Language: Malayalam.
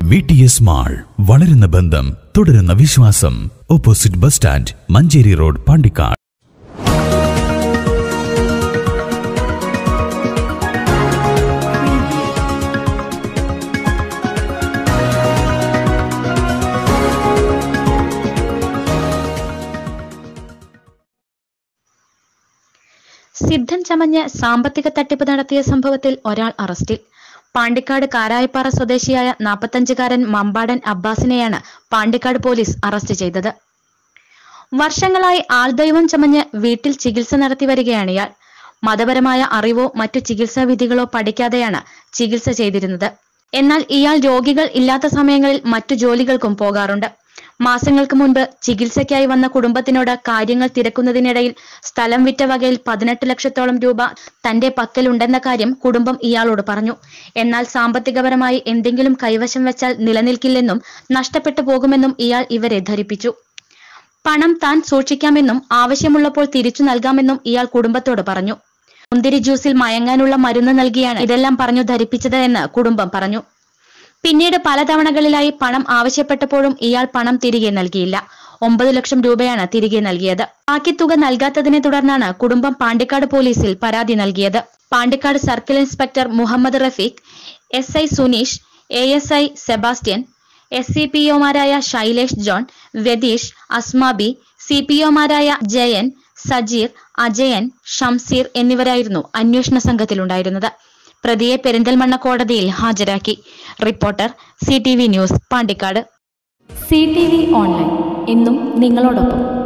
വി ടി എസ് മാൾ വളരുന്ന ബന്ധം തുടരുന്ന വിശ്വാസം opposite bus stand Manjeri road Pandikkad സിദ്ധൻ ചമഞ്ഞ് സാമ്പത്തിക തട്ടിപ്പ് നടത്തിയ സംഭവത്തിൽ ഒരാൾ അറസ്റ്റിൽ പാണ്ടിക്കാട് കാരായപ്പാറ സ്വദേശിയായ നാൽപ്പത്തഞ്ചുകാരൻ മമ്പാടൻ അബ്ബാസിനെയാണ് പാണ്ടിക്കാട് പോലീസ് അറസ്റ്റ് ചെയ്തത് വർഷങ്ങളായി ആൾദൈവം ചമഞ്ഞ് വീട്ടിൽ ചികിത്സ നടത്തി വരികയാണ് ഇയാൾ മതപരമായ അറിവോ മറ്റു ചികിത്സാ വിധികളോ പഠിക്കാതെയാണ് ചികിത്സ ചെയ്തിരുന്നത് എന്നാൽ ഇയാൾ രോഗികൾ ഇല്ലാത്ത സമയങ്ങളിൽ മറ്റു ജോലികൾക്കും പോകാറുണ്ട് മാസങ്ങൾക്ക് മുൻപ് ചികിത്സയ്ക്കായി വന്ന കുടുംബത്തിനോട് കാര്യങ്ങൾ തിരക്കുന്നതിനിടയിൽ സ്ഥലം വിറ്റ വകയിൽ പതിനെട്ട് ലക്ഷത്തോളം രൂപ തന്റെ പക്കലുണ്ടെന്ന കാര്യം കുടുംബം ഇയാളോട് പറഞ്ഞു എന്നാൽ സാമ്പത്തികപരമായി എന്തെങ്കിലും കൈവശം വെച്ചാൽ നിലനിൽക്കില്ലെന്നും നഷ്ടപ്പെട്ടു പോകുമെന്നും ഇയാൾ ഇവരെ ധരിപ്പിച്ചു പണം താൻ സൂക്ഷിക്കാമെന്നും ആവശ്യമുള്ളപ്പോൾ തിരിച്ചു നൽകാമെന്നും ഇയാൾ കുടുംബത്തോട് പറഞ്ഞു മുന്തിരി ജ്യൂസിൽ മയങ്ങാനുള്ള മരുന്ന് നൽകിയാണ് ഇതെല്ലാം പറഞ്ഞു ധരിപ്പിച്ചത് എന്ന് കുടുംബം പറഞ്ഞു പിന്നീട് പല തവണകളിലായി പണം ആവശ്യപ്പെട്ടപ്പോഴും ഇയാൾ പണം തിരികെ നൽകിയില്ല ഒമ്പത് ലക്ഷം രൂപയാണ് തിരികെ നൽകിയത് ബാക്കി തുക നൽകാത്തതിനെ തുടർന്നാണ് കുടുംബം പാണ്ടിക്കാട് പോലീസിൽ പരാതി നൽകിയത് Pandikkad circle inspector Muhammad Rafeeq S I Suneesh A S I Sebastian S C P ഒമാരായ ശൈലേഷ് ജോൺ വ്യതീഷ് അസ്മാബി സി പി ഒമാരായ ജയൻ സജീർ അജയൻ ഷംസീർ എന്നിവരായിരുന്നു അന്വേഷണ സംഘത്തിലുണ്ടായിരുന്നത് പ്രതിയെ പെരിന്തൽമണ്ണ കോടതിയിൽ ഹാജരാക്കി reporter C T V news Pandikkad C T V online എന്നും നിങ്ങളോടൊപ്പം